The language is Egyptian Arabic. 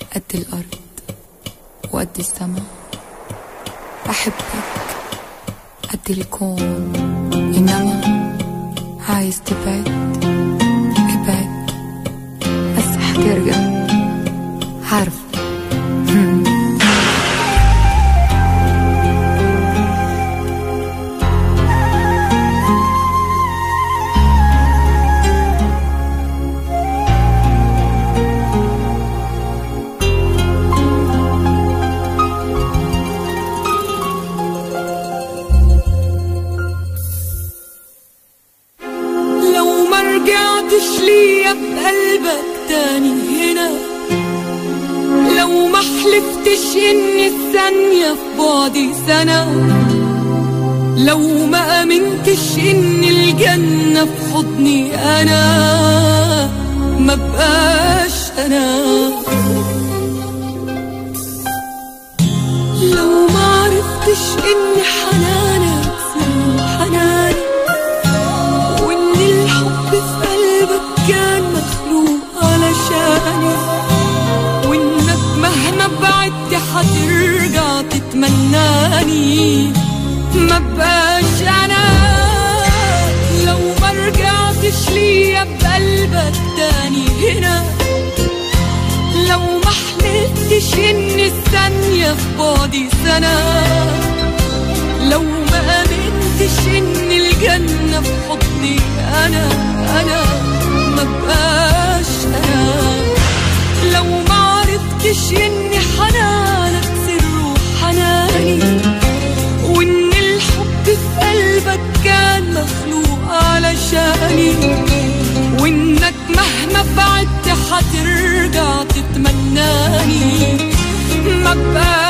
قد الأرض وقد السما أحبك قد الكون إنما عايز تبعد ابعد بس حترجع عارفة لو ما رجعتش ليا بقلبك تاني هنا لو ما حلفتش ان الثانية في بعدي سنة لو ما امنتش ان الجنة في حضني انا ما بقاش انا لو ما عرفتش ان حنانك سر حناني وان الحب في قلبك كان مخلوق علشاني وانك مهما بعدت هترجع تتمناني ما بقاش انا لو ما رجعتش ليا بقلبك تاني هنا لو ما حلفتش ان الثانية في بعدي سنة لو ما امنتش ان الجنة في حضني انا انا ما بقاش انا لو ما عرفتش ان حنانك سر حناني وان الحب في قلبك كان مخلوق علشاني وانك مهما بعدت هترجع تتمناني ما بقاش